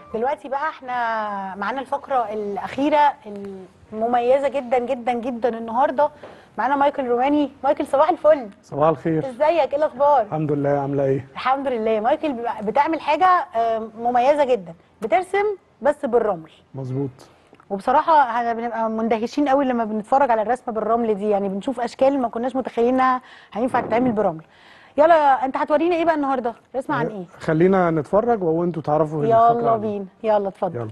دلوقتي بقى احنا معانا الفقره الاخيره المميزه جدا جدا جدا النهارده معانا مايكل روماني مايكل صباح الفل صباح الخير ازيك ايه الاخبار الحمد لله عامله ايه الحمد لله مايكل بيبقى- بتعمل حاجه آه، مميزه جدا بترسم بس بالرمل مظبوط وبصراحه احنا بنبقى مندهشين قوي لما بنتفرج على الرسمه بالرمل دي يعني بنشوف اشكال ما كناش متخيلين انها هينفع تتعمل برمل يلا انت هتورينا ايه بقى النهارده رسمه عن ايه خلينا نتفرج وانتوا تعرفوا الفكرة يلا عن إيه. بينا يلا اتفضل يلا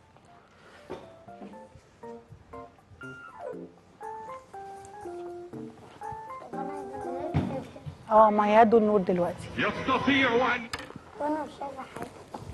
اه ما هيهدوا النور دلوقتي يستطيع أن وانا مش شايفه حاجه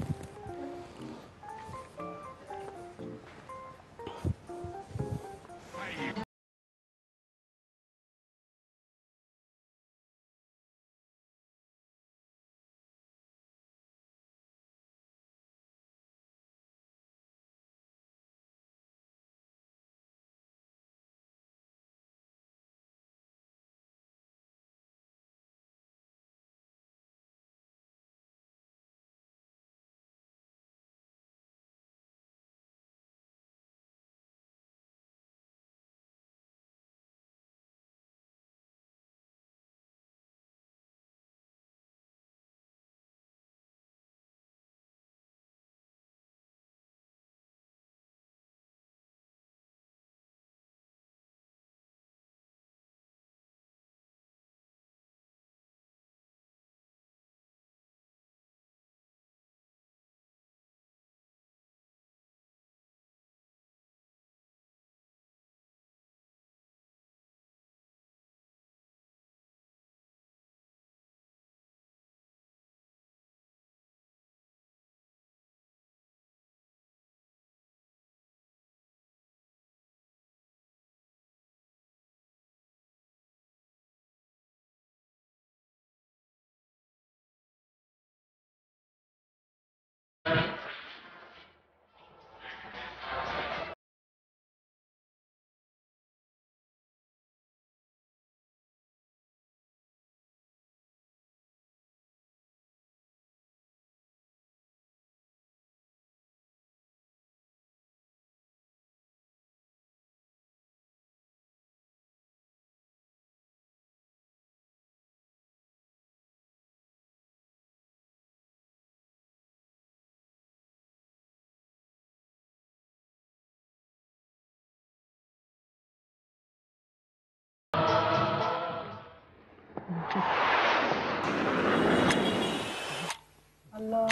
الله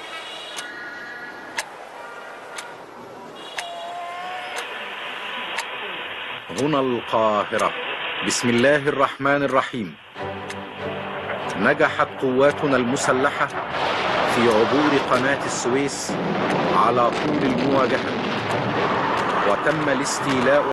هنا القاهرة بسم الله الرحمن الرحيم نجحت قواتنا المسلحة في عبور قناة السويس على طول المواجهة وتم الاستيلاء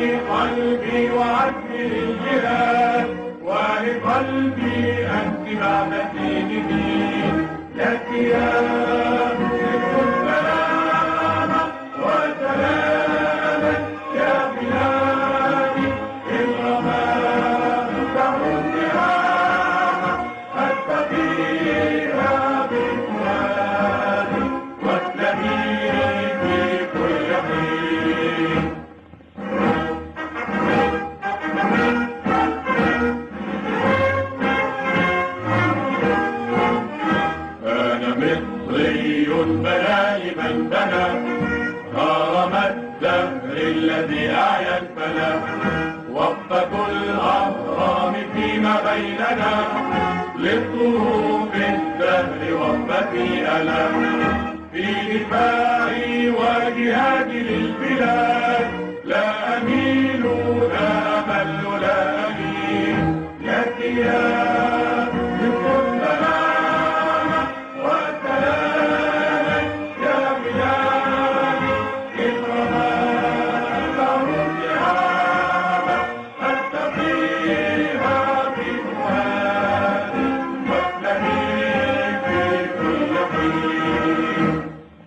قلبي وعزمي للجهاد ولقلبي أنت بعد سيدي لك يا مصر السلام وسلاما يا بلادي الغمام بحر النهام أتقيها بفؤادي واسلمي في كل حين أنا مصري بناني من بنى هرم الدهر الذي أعيا الفلا وقفة الأهرام فيما بيننا للظروف الدهر وقفتي أنا في دفاعي وجهادي للبلاد لا أميل لا أمل لا أميل لك يا مصر السلام وسلاما يا بلادي الغمام بحر الذهاب أتقيها بفؤادي واسلمي في كل حين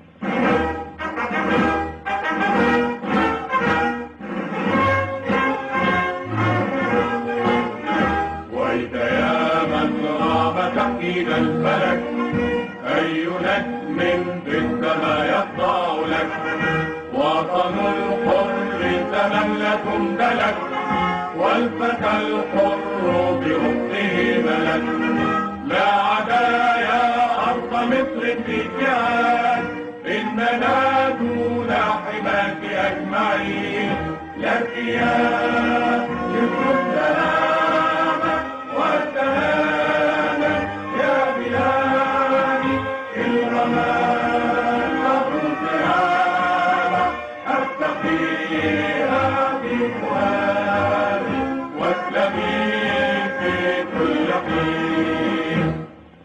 ويك يا من غاب تحكيد الفلك أي نجم في السماء يخضع لك وطن الحر تملك دلك والفتى الحر بحسنه ملك لا عدا يا أرض مصر في جهاد إننا دون حماك أجمعين لك يا مصر السلام والسلام يا بلادي الغمام بحر الذهاب أتقيها بفؤادي واسلمي في كل حين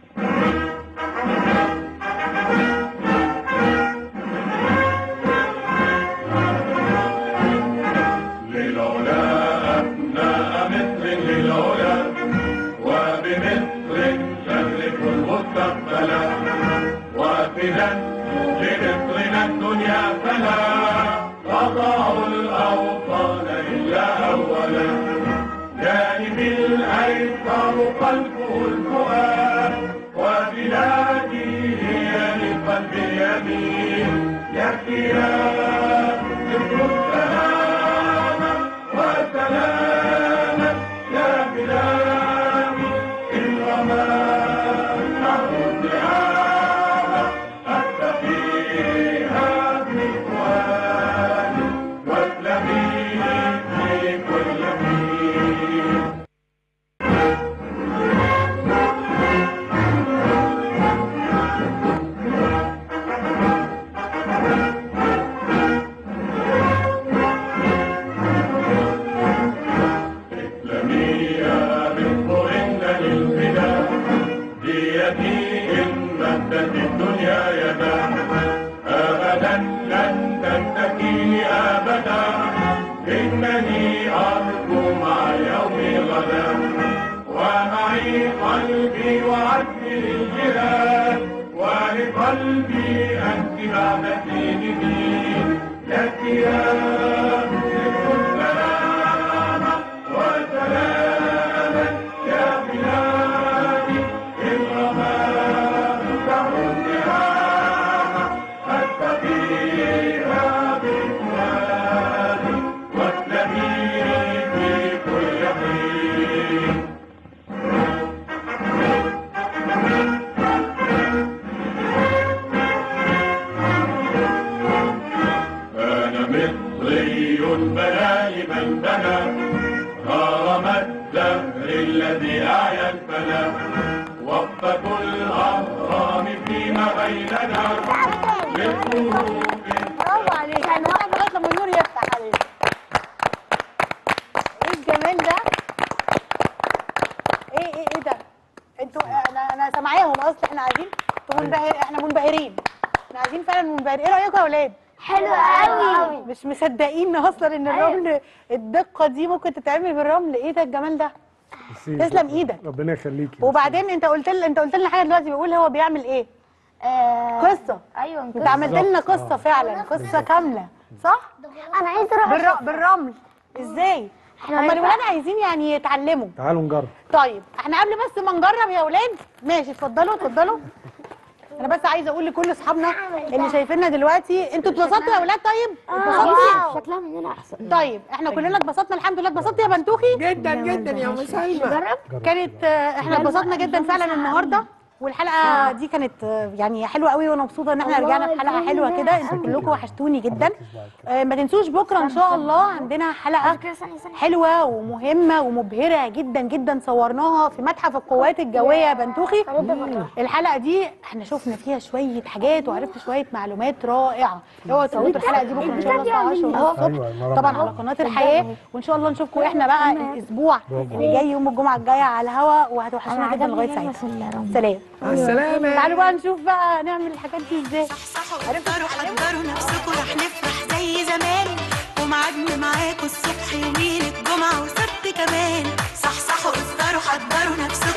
للعلا أبناء مصر للعلا وبمصر شرف المستقبل وفدا لمصرنا الدنيا فلا تضع الأوطان إلا أولا جانب الأيسر قلبه الفؤاد وبلادي هي لقلب اليمين يكفي يا مصر السلام وسلاما يا بلادي الغمام نهر الذهاب أتقيها بفؤادي واسلمي في كل حين اسلمي يا مصر إن للفدا بيدي إن مدت الدنيا يدا أبدا لن تتكي أبدا إنني أرجو مع اليوم غدا ومعي قلبي وعزمي للجهاد ولقلبي أنت بعد سيدي لك يا مصر السلام وسلاما يا بلادي الغمام بحر الذهاب أتقيها بفؤادي واسلمي في كل حين أنا مصري بناني من بنى هرم الدهر الذي أعيا الفلا وقفة الأهرام فيما بيننا للظروف برافو عليك يعني واحد لغايه لما النور يفتح عليك ايه الجمال ده ايه ايه ايه ده انتوا انا انا سامعاهم اصلا احنا قاعدين انتوا منبهر احنا منبهرين احنا قاعدين فعلا منبهرين ايه رايكم يا اولاد حلو قوي مش مصدقين اصلا ان الرمل الدقه دي ممكن تتعمل بالرمل ايه ده الجمال ده ميرسي. تسلم إيدك. ربنا يخليكي وبعدين انت قلت لي انت قلت لنا حاجه دلوقتي بيقول هو بيعمل ايه قصه ايوه انت عملت لنا قصه فعلا قصه كامله صح انا عايزه اروح بالر... بالرمل ازاي إحنا هما هنبقى- الولاد عايزين يعني يتعلموا تعالوا نجرب طيب احنا قبل بس ما نجرب يا ولاد ماشي اتفضلوا اتفضلوا انا بس عايزه اقول لكل اصحابنا اللي شايفيننا دلوقتي انتوا اتبسطتوا يا ولاد طيب اتبسطتوا شكلها مننا احسن طيب احنا كلنا اتبسطنا الحمد لله اتبسطت يا بنتوخي جدا جدا يا ام سلمى جرب كانت آه، احنا اتبسطنا جدا فعلا النهارده والحلقه دي كانت آه، يعني حلوه قوي وانا مبسوطه ان احنا رجعنا بحلقه حلوه كده انتوا كلكم وحشتوني جدا آه، ما تنسوش بكره ان شاء الله عندنا حلقه حلوه ومهمه ومبهره جدا جدا صورناها في متحف القوات الجويه يا بنتوخي الحلقه دي احنا شفنا فيها شويه حاجات وعرفت شويه معلومات رائعه اوعوا تفوتوا الحلقه دي بكره ان شاء الله الساعه 10 الصبح أيوة، المرة طبعا الجاية. على قناه الحياه وان شاء الله نشوفكم احنا بقى الاسبوع اللي جاي يوم الجمعه الجايه على الهوا وهتوحشونا جدا لغايه ساعتها سلام مع السلامه تعالوا بقى نشوف بقى نعمل الحاجات دي ازاي حضروا حضروا نفسكم رح نفرح زي زمان ومعادنا معاكم الصبح يومين الجمعة وسبت كمان صحصحوا افطروا حضروا نفسكم